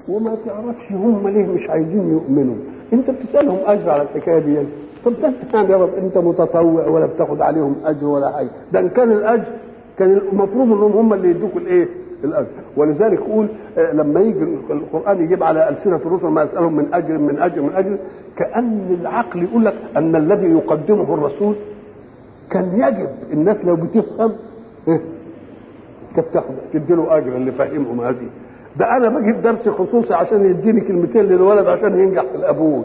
وما تعرفش هم ليه مش عايزين يؤمنوا انت بتسالهم اجر على الحكايه دي طب ده انت يعني يا رب انت متطوع ولا بتاخد عليهم اجر ولا حاجه ده ان كان الاجر كان المفروض انهم هم اللي يدوك الايه الاجر ولذلك يقول آه، لما يجي القران يجيب على السنه الرسل ما يسالهم من اجر من اجر من اجر كان العقل يقول لك ان الذي يقدمه الرسول كان يجب الناس لو بتفهم إيه؟ كانت تاخد تدي له اجر اللي فاهمهم هذه ده انا بجيب درس خصوصي عشان يديني كلمتين للولد عشان ينجح في الابوج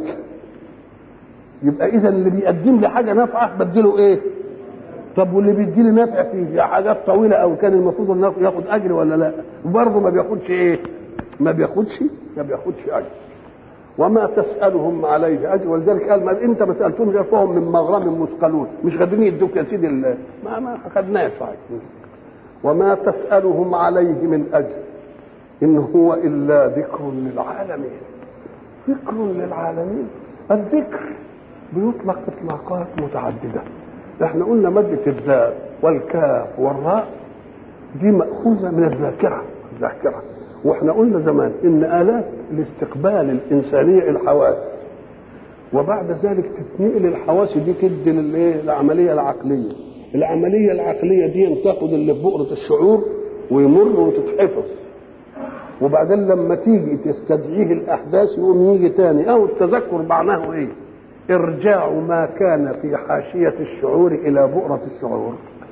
يبقى اذا اللي بيقدم لي حاجه نافعه بديله ايه طب واللي بيدي لي نفع في حاجات طويله او كان المفروض انه ياخد اجر ولا لا برضه ما بياخدش ايه ما بياخدش ما بياخدش اجر وما تسالهم عليه اجر ولذلك قال ما انت ما سالتهم غير فهم من مغرم مثقلون مش قادرين يدوك يا سيدي ال- ما ما خدناش حاجه وما تسالهم عليه من اجر ان هو الا ذكر للعالمين ذكر للعالمين الذكر بيطلق اطلاقات متعدده احنا قلنا مادة الذال والكاف والراء دي مأخوذة من الذاكرة الذاكرة واحنا قلنا زمان ان آلات الاستقبال الإنسانية الحواس وبعد ذلك تتنقل الحواس دي تدي للايه العملية العقلية العملية العقلية دي تاخد اللي في بؤرة الشعور ويمر وتتحفظ وبعدين لما تيجي تستدعيه الأحداث يقوم يجي تاني أو التذكر معناه إيه ارجاع ما كان في حاشية الشعور إلى بؤرة الشعور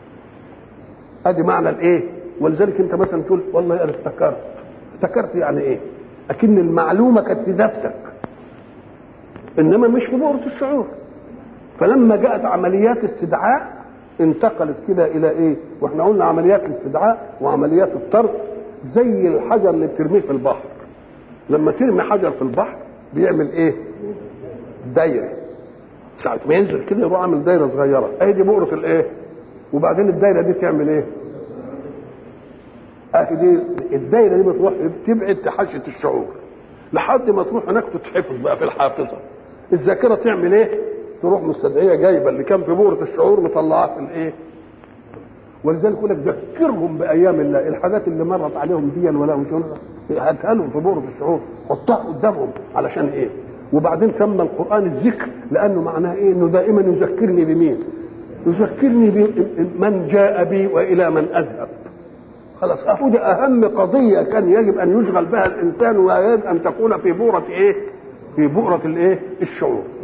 ادي معنى الايه ولذلك انت مثلا تقول والله انا افتكرت افتكرت يعني ايه اكن المعلومه كانت في نفسك انما مش في بؤره الشعور فلما جاءت عمليات استدعاء انتقلت كده الى ايه واحنا قلنا عمليات الاستدعاء وعمليات الطرد زي الحجر اللي بترميه في البحر لما ترمي حجر في البحر بيعمل ايه دايره ساعة ما ينزل كده يروح عامل دايره صغيره اهي دي بؤره الايه وبعدين الدايره دي تعمل ايه اهي دي الدايره دي بتروح تبعد تحاشيه الشعور لحد ما تروح هناك تتحفظ بقى في الحافظه الذاكره تعمل ايه تروح مستدعيه جايبه اللي كان في بؤره الشعور مطلعاه في الايه ولذلك يقول لك ذكرهم بايام الله الحاجات اللي مرت عليهم دي ولا مش هاتها لهم في بؤره الشعور حطها قدامهم علشان ايه وبعدين سمى القران الذكر لانه معناه ايه انه دائما يذكرني بمين يذكرني بمن جاء بي والى من اذهب خلاص اهو ده اهم قضيه كان يجب ان يشغل بها الانسان ويجب ان تكون في بؤره ايه في بؤره الايه الشعور